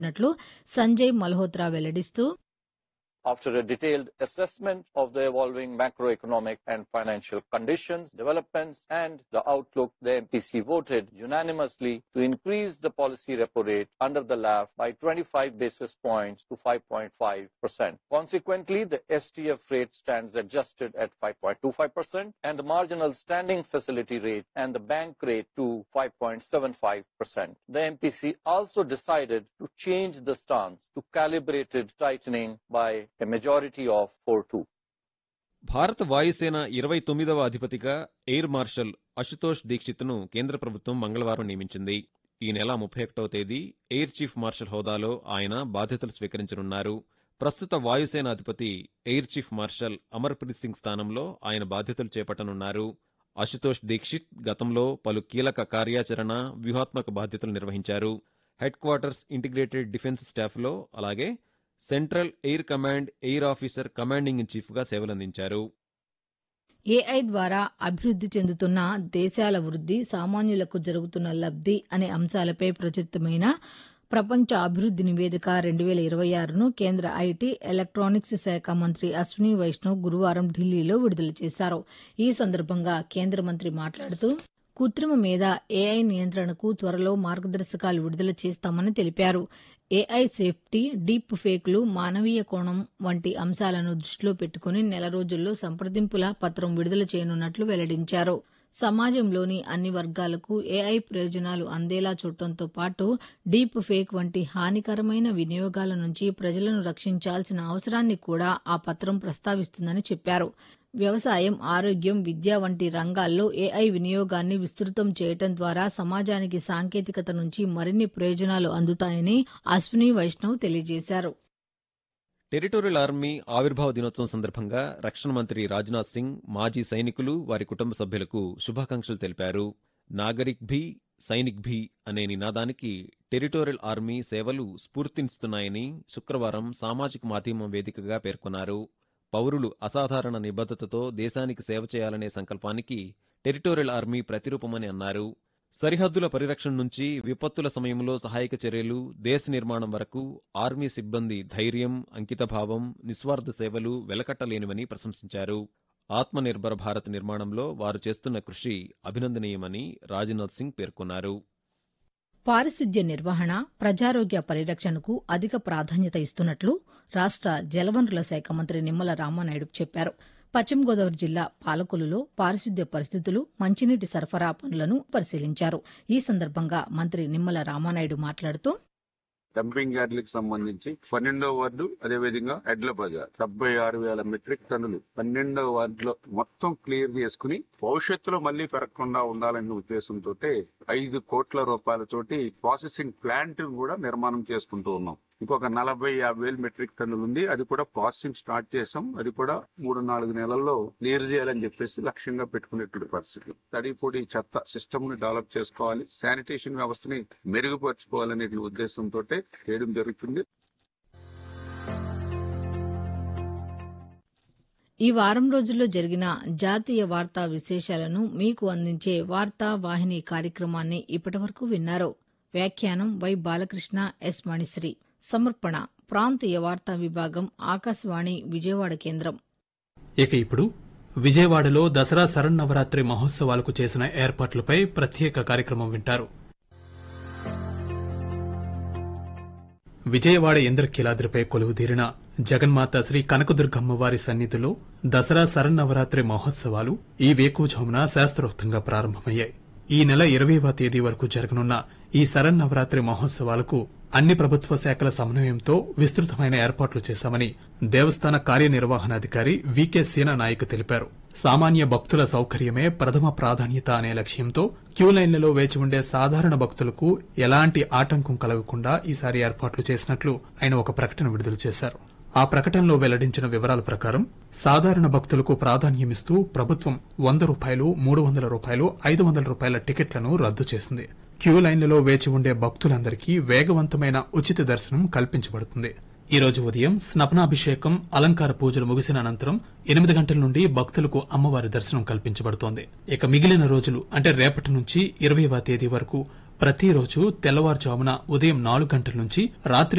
నట్లు Sanjay Malhotra వెల్లడిస్తూ After a detailed assessment of the evolving macroeconomic and financial conditions, developments, and the outlook, the MPC voted unanimously to increase the policy repo rate under the LAF by 25 basis points to 5.5%. Consequently, the STF rate stands adjusted at 5.25% and the marginal standing facility rate and the bank rate to 5.75%. The MPC also decided to change the stance to calibrated tightening by a majority of 4-2. భారత వాయుసేన ఇరవై తొమ్మిదవ అధిపతిగా air marshal Ashutosh దీక్షిత్ను కేంద్ర ప్రభుత్వం మంగళవారం నియమించింది ఈ నెల ముప్పై ఒకటవ తేదీ ఎయిర్ చీఫ్ మార్షల్ హోదాలో ఆయన బాధ్యతలు స్వీకరించనున్నారు ప్రస్తుత వాయుసేన అధిపతి air chief marshal Amarpreet Singh స్థానంలో ఆయన బాధ్యతలు చేపట్టనున్నారు అశుతోష్ దీక్షిత్ గతంలో పలు కీలక కార్యాచరణ వ్యూహాత్మక బాధ్యతలు నిర్వహించారు హెడ్ క్వార్టర్స్ ఇంటిగ్రేటెడ్ డిఫెన్స్ స్టాఫ్లో అలాగే central air command air officer commanding in చీఫ్గా సేవలందించారు ఏఐ ద్వారా అభివృద్ధి చెందుతున్న దేశాల వృద్ధి సామాన్యులకు జరుగుతున్న లబ్ధి అనే అంశాలపై ప్రచురితమైన ప్రపంచ అభివృద్ధి నివేదిక రెండు వేల ఇరవై ఆరును కేంద్ర ఐటీ ఎలక్ట్రానిక్స్ శాఖ మంత్రి అశ్విని వైష్ణవ్ గురువారం ఢిల్లీలో విడుదల చేశారు ఈ సందర్భంగా కేంద్ర మంత్రి మాట్లాడుతూ కృత్రిమ మీద ఏఐ నియంత్రణకు త్వరలో మార్గదర్శకాలు విడుదల చేస్తామని తెలిపారు ఏఐ సేఫ్టీ డీప్ ఫేక్లు మానవీయ కోణం వంటి అంశాలను దృష్టిలో పెట్టుకుని నెల రోజుల్లో సంప్రదింపుల పత్రం విడుదల చేయనున్నట్లు వెల్లడించారు సమాజంలోని అన్ని వర్గాలకు ఏఐ ప్రయోజనాలు అందేలా చూడటంతో పాటు డీప్ ఫేక్ వంటి హానికరమైన వినియోగాల నుంచి ప్రజలను రక్షించాల్సిన అవసరాన్ని కూడా ఆ పత్రం ప్రస్తావిస్తుందని చెప్పారు వ్యవసాయం ఆరోగ్యం విద్య వంటి రంగాల్లో ఏఐ వినియోగాన్ని విస్తృతం చేయటం ద్వారా సమాజానికి సాంకేతికత నుంచి మరిన్ని ప్రయోజనాలు అందుతాయని అశ్విని వైష్ణవ్ తెలియజేశారు టెరిటోరియల్ ఆర్మీ ఆవిర్భావ దినోత్సవం సందర్భంగా రక్షణ మంత్రి రాజ్నాథ్ సింగ్ మాజీ సైనికులు వారి కుటుంబ సభ్యులకు శుభాకాంక్షలు తెలిపారు నాగరిక్ భీ సైనిక్ భీ అనే నినాదానికి టెరిటోరియల్ ఆర్మీ సేవలు స్ఫూర్తినిస్తున్నాయని శుక్రవారం సామాజిక మాధ్యమం వేదికగా పేర్కొన్నారు పౌరులు అసాధారణ నిబద్ధతతో దేశానికి సేవ చేయాలనే సంకల్పానికి టెరిటోరియల్ ఆర్మీ ప్రతిరూపమని అన్నారు సరిహద్దుల పరిరక్షణ నుంచి విపత్తుల సమయంలో సహాయక చర్యలు దేశ నిర్మాణం వరకు ఆర్మీ సిబ్బంది ధైర్యం అంకితభావం నిస్వార్థ సేవలు వెలకట్టలేనివని ప్రశంసించారు ఆత్మనిర్భర భారత్ నిర్మాణంలో వారు చేస్తున్న కృషి అభినందనీయమని రాజ్నాథ్ సింగ్ పేర్కొన్నారు పారిశుద్ధ్య నిర్వహణ ప్రజారోగ్య పరిరక్షణకు అధిక ప్రాధాన్యత ఇస్తున్నట్లు రాష్ట జలవనరుల శాఖ మంత్రి నిమ్మల రామానాయుడు చెప్పారు పశ్చిమ గోదావరి జిల్లా పాలకొలులో పారిశుద్ధ్య పరిస్థితులు మంచినీటి సరఫరా పనులను పరిశీలించారు ఈ సందర్భంగా మంత్రి నిమ్మల రామానాయుడు మాట్లాడుతూ డంపింగ్ యార్డులకు సంబంధించి పన్నెండో వార్డు అదే విధంగా ఎడ్ల బజార్ డెబ్బై ఆరు వేల మెట్రిక్ టన్నులు పన్నెండో వార్డులో మొత్తం క్లియర్ చేసుకుని భవిష్యత్తులో మళ్ళీ పెరగకుండా ఉండాలనే ఉద్దేశంతో ఐదు కోట్ల రూపాయలతోటి ప్రాసెసింగ్ ప్లాంట్ కూడా నిర్మాణం చేసుకుంటూ ఉన్నాం ఇంకొక నలభై యాభై వేలు మెట్రిక్ టన్నులు ఉంది అది కూడా ప్రాసెసింగ్ స్టార్ట్ చేసాం అది కూడా మూడు నాలుగు నెలల్లో క్లియర్ చేయాలని చెప్పేసి లక్ష్యంగా పెట్టుకునేటువంటి పరిస్థితి తడి పొడి చెత్త సిస్టమ్ ని డెవలప్ చేసుకోవాలి శానిటేషన్ వ్యవస్థని మెరుగుపరుచుకోవాలనే ఉద్దేశంతో చేయడం జరుగుతుంది ఈ వారం రోజుల్లో జరిగిన జాతీయ వార్తా విశేషాలను మీకు అందించే వార్తా వాహిని కార్యక్రమాన్ని ఇప్పటివరకు విన్నారు వ్యాఖ్యానం వై బాలకృష్ణ ఎస్ మణిశ్రీ సమర్పణ ప్రాంతీయ వార్తా విభాగం ఆకాశవాణి విజయవాడ కేంద్రం ఇక ఇప్పుడు విజయవాడలో దసరా శరన్నవరాత్రి మహోత్సవాలకు చేసిన ఏర్పాట్లపై ప్రత్యేక కార్యక్రమం వింటారు విజయవాడ ఇంద్రకీలాద్రిపై కొలువుదీరిన జగన్మాత శ్రీ కనకదుర్గమ్మ వారి సన్నిధిలో దసరా శరన్నవరాత్రి మహోత్సవాలు ఈ వేకువజామున శాస్త్రోక్తంగా ప్రారంభమయ్యాయి ఈ నెల ఇరవైవ తేదీ వరకు జరగనున్న ఈ శరన్నవరాత్రి మహోత్సవాలకు అన్ని ప్రభుత్వ శాఖల సమన్వయంతో విస్తృతమైన ఏర్పాట్లు చేశామని దేవస్థాన కార్యనిర్వహణాధికారి వికే సీనా నాయక్ తెలిపారు సామాన్య భక్తుల సౌకర్యమే ప్రథమ ప్రాధాన్యత అనే లక్ష్యంతో క్యూ లైన్లలో వేచి ఉండే సాధారణ భక్తులకు ఎలాంటి ఆటంకం కలగకుండా ఈసారి ఏర్పాట్లు చేసినట్లు ఆయన ఒక ప్రకటన విడుదల చేశారు ఆ ప్రకటనలో వెల్లడించిన వివరాల ప్రకారం సాధారణ భక్తులకు ప్రాధాన్యమిస్తూ ప్రభుత్వం వంద రూపాయలు మూడు వందల రూపాయలు ఐదు వందల రూపాయల టికెట్లను రద్దు చేసింది క్యూ లైన్లలో వేచి ఉండే భక్తులందరికీ వేగవంతమైన ఉచిత దర్శనం కల్పించబడుతుంది ఈ రోజు ఉదయం స్నపనాభిషేకం అలంకార పూజలు ముగిసిన అనంతరం ఎనిమిది గంటల నుండి భక్తులకు అమ్మవారి దర్శనం కల్పించబడుతోంది ఇక మిగిలిన రోజులు అంటే రేపటి నుంచి ఇరవైవ తేదీ వరకు ప్రతిరోజు తెల్లవారుజామున ఉదయం నాలుగు గంటల నుంచి రాత్రి